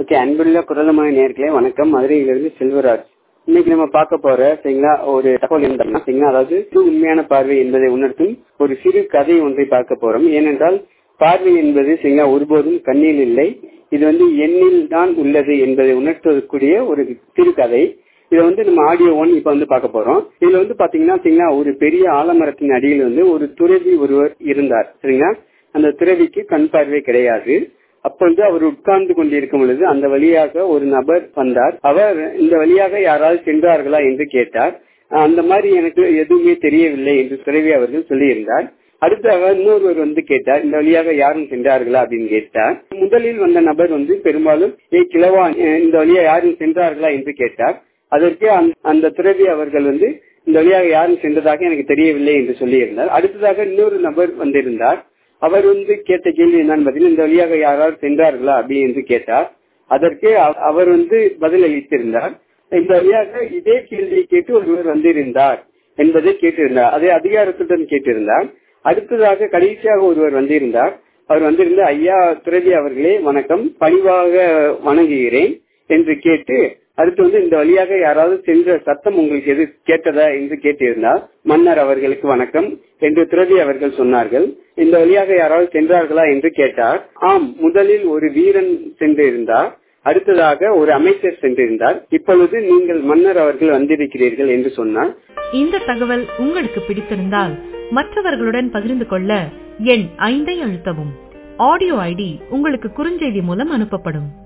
okay அன்புள்ள குரலமான நேர்களே வணக்கம் மதுரையிலிருந்து செல்வராஜ் இன்னைக்கு நம்ம பார்க்க போற சரிங்களா ஒரு தகவல் என்ன சரிங்களா அதாவது இது உண்மையான பார்வை என்பதை உணர்த்தும் ஒரு சிறு கதை ஒன்றை பார்க்க போறோம் ஏனென்றால் பார்வை என்பது சரிங்களா ஒருபோதும் கண்ணில் இல்லை இது வந்து எண்ணில் தான் உள்ளது என்பதை உணர்த்தக்கூடிய ஒரு சிறு கதை இதை வந்து நம்ம ஆடியோ ஒன் இப்ப வந்து பார்க்க போறோம் இதுல வந்து பாத்தீங்கன்னா சரிங்களா ஒரு பெரிய ஆலமரத்தின் அடியில் வந்து ஒரு துறவி ஒருவர் இருந்தார் சரிங்களா அந்த துறவிக்கு கண் பார்வை கிடையாது அப்ப வந்து அவர் உட்கார்ந்து கொண்டிருக்கும் பொழுது அந்த வழியாக ஒரு நபர் வந்தார் அவர் இந்த வழியாக யாராவது சென்றார்களா என்று கேட்டார் அந்த மாதிரி எனக்கு எதுவுமே தெரியவில்லை என்று துறவி அவர்கள் சொல்லியிருந்தார் அடுத்தாக இன்னொருவர் வந்து கேட்டார் இந்த வழியாக யாரும் சென்றார்களா அப்படின்னு கேட்டார் முதலில் வந்த நபர் வந்து பெரும்பாலும் ஏ கிழவா இந்த வழியா யாரும் சென்றார்களா என்று கேட்டார் அதற்கு அந்த துறவி அவர்கள் வந்து இந்த வழியாக யாரும் சென்றதாக எனக்கு தெரியவில்லை என்று சொல்லியிருந்தார் அடுத்ததாக இன்னொரு நபர் வந்திருந்தார் அவர் வந்து கேட்ட கேள்வி என்னன்னு பாத்தீங்கன்னா இந்த வழியாக யாராவது சென்றார்களா அப்படி என்று கேட்டார் அதற்கு அவர் வந்து பதில் அளித்திருந்தார் இந்த வழியாக இதே கேள்வியை கேட்டு ஒருவர் வந்திருந்தார் என்பதை கேட்டிருந்தார் அதே அதிகாரத்துடன் கேட்டிருந்தார் அடுத்ததாக கடைசியாக ஒருவர் வந்திருந்தார் அவர் வந்திருந்த ஐயா துறவி அவர்களே வணக்கம் பணிவாக வணங்குகிறேன் என்று கேட்டு அடுத்து வந்து இந்த வழியாக யாராவது சென்ற சத்தம் உங்களுக்கு எது கேட்டதா என்று கேட்டிருந்தார் மன்னர் அவர்களுக்கு வணக்கம் என்று துறவி அவர்கள் சொன்னார்கள் இந்த வழியாக யாராவது சென்றார்களா என்று கேட்டார் ஆம் முதலில் ஒரு வீரன் சென்றிருந்தார் அடுத்ததாக ஒரு அமைச்சர் சென்றிருந்தார் இப்பொழுது நீங்கள் மன்னர் அவர்கள் வந்திருக்கிறீர்கள் என்று சொன்னார் இந்த தகவல் உங்களுக்கு பிடித்திருந்தால் மற்றவர்களுடன் பகிர்ந்து கொள்ள எண் ஐந்தை அழுத்தவும் ஆடியோ ஐடி உங்களுக்கு குறுஞ்செய்தி மூலம் அனுப்பப்படும்